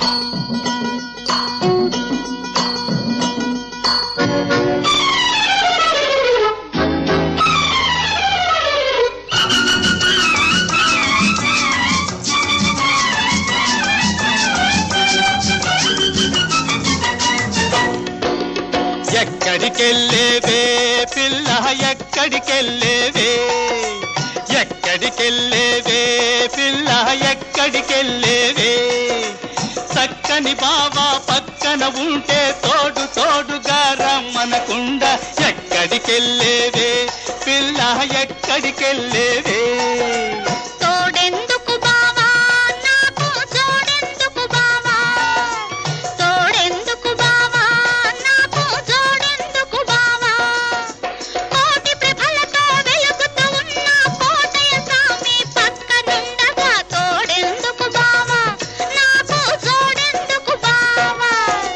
ఎక్కడికెళ్ళేవే పిల్ల ఎక్కడికెళ్ళేవే ఎక్కడికెళ్ళేవే పిల్ల ఎక్కడికెళ్ళేవే చక్కని బాబా పక్కన ఉంటే తోడు తోడుగా రమ్మనకుండా ఎక్కడికెళ్ళేవే పిల్ల ఎక్కడికెళ్ళేవే తోడెందుకు బావా నాకు జోడెందుకు బావా తోడెందుకు బావా నాకు జోడెందుకు బావా కోటి ప్రభలతో వెలుగుతూ ఉన్న కోటయ స్వామి పక్కనుండగా తోడెందుకు బావా నాకు జోడెందుకు బావా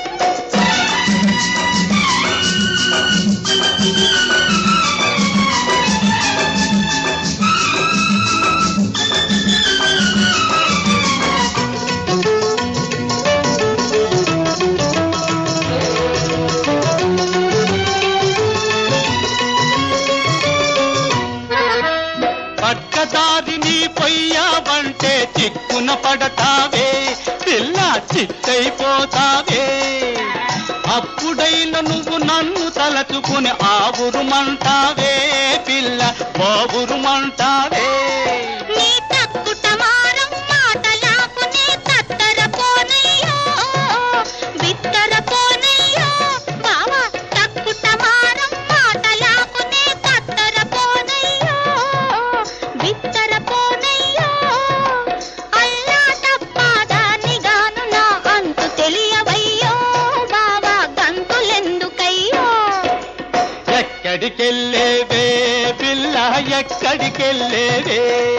పక్కదారి నీ పొయ్యావంటే చిక్కున పడతావే పిల్ల చిత్తైపోతావే అప్పుడైన నువ్వు నన్ను తలచుకుని ఆవురుమంటావే పిల్ల బావురుమంటావే నీ తక్కుటమారం మాటలాపునే తత్తరపోనయ్యో బిత్తరపోనయ్యో బావా తక్కుటమారం మాటలాపునే తత్తరపోనయ్యో బిత్తరపోనయ్యో అల్లా తప్పాదానిగాను నా అంతు తెలియవయ్యో బావా గంతులెందుకయ్యో ఎక్కడికెళ్ళేవే పిల్ల ఎక్కడికెళ్ళేవే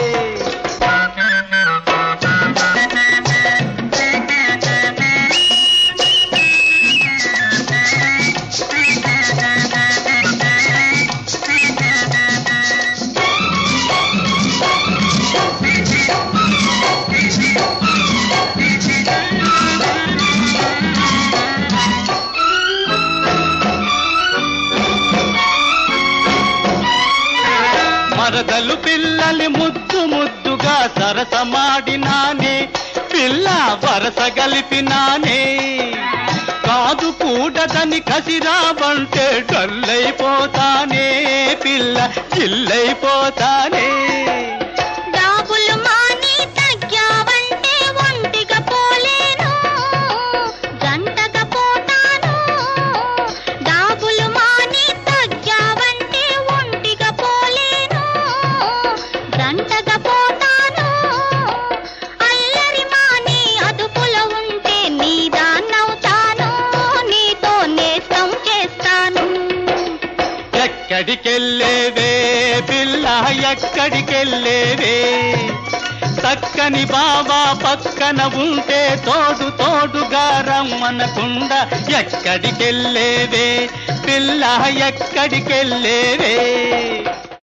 మరదలు పిల్లలి ముద్దు ముద్దుగా సరసమాడినానే పిల్ల వరస గలిపినానే కాదు కూడదని కసిరావంటే డల్లైపోతానే పిల్ల చిల్లైపోతానే డాబులు మాని తగ్గావంటే ఒంటిగా పోలేను జంటగా పోతాను డాబులు మాని తగ్గావంటే ఒంటిగా పోలేను జంటగా పోతాను అల్లరి మాని అదుపులో ఉంటే నీ దాన్నవుతాను నీతో నేస్తం చేస్తాను ఎక్కడికెళ్ళేవే పిల్ల ఎక్కడికెళ్ళేవే చక్కని బాబా పక్కన ఉంటే తోడు తోడుగా రమ్మనకుండా ఎక్కడికెళ్ళేవే పిల్ల ఎక్కడికెళ్ళేవే